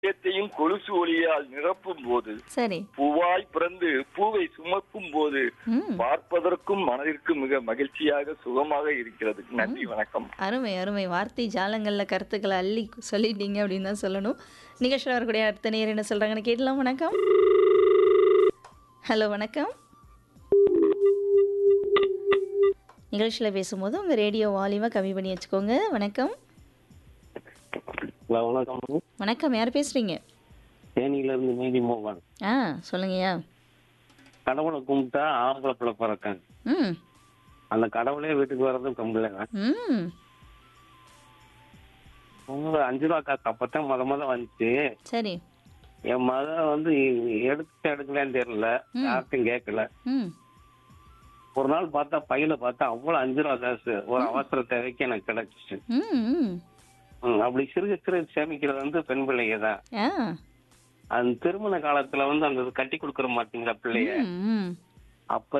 இதயத்தையும் கொலுசு ஒளியால் நிரப்பும் போது சரி பூவாய் பிறந்து பூவை சுமக்கும் போது ம் பார்ப்பதற்கும் மனதிற்கும் மிக மகிழ்ச்சியாக சுகமாக இருக்கிறது நன்றி வணக்கம் அருமை அருமை வார்த்தை ஜாலங்களில் கருத்துக்களை அள்ளி சொல்லிட்டீங்க அப்படின்னு தான் சொல்லணும் நிகழ்ச்சியில் வரக்கூடிய அடுத்த நேரம் என்ன சொல்கிறாங்கன்னு கேட்கலாம் வணக்கம் ஹலோ வணக்கம் நிகழ்ச்சியில் பேசும்போது உங்கள் ரேடியோ வால்யூமை கம்மி பண்ணி வச்சுக்கோங்க வணக்கம் ஹலோ வணக்கம் வணக்கம் யார் பேசுகிறீங்க தேனியில இருந்து மீதி மோகன் ஆ சொல்லுங்கய்யா கடவுளை கும்பிட்டா ஆம்பளை பிள்ளை பிறக்காங்க ம் அந்த கடவுளே வீட்டுக்கு வர்றதும் கம்பளைங்க ம் உங்க அஞ்சு ரூபா காசு அப்பதான் முத முத வந்துச்சு சரி என் மத வந்து எடுத்து எடுக்கலன்னு தெரியல யார்ட்டும் கேட்கல ம் ஒரு நாள் பார்த்தா பையில பார்த்தா அவ்வளவு அஞ்சு ரூபா காசு ஒரு அவசர தேவைக்கு எனக்கு கிடைச்சிச்சு ம் ம் ம், அப்படி சிறுக சிறுக சேமிக்கிறது வந்து பெண் பிள்ளைங்க தான் ஆ அந்த திருமண காலத்துல வந்து அந்த இது கட்டி கொடுக்குற மாட்டீங்களா பிள்ளைய ம் ம் அப்ப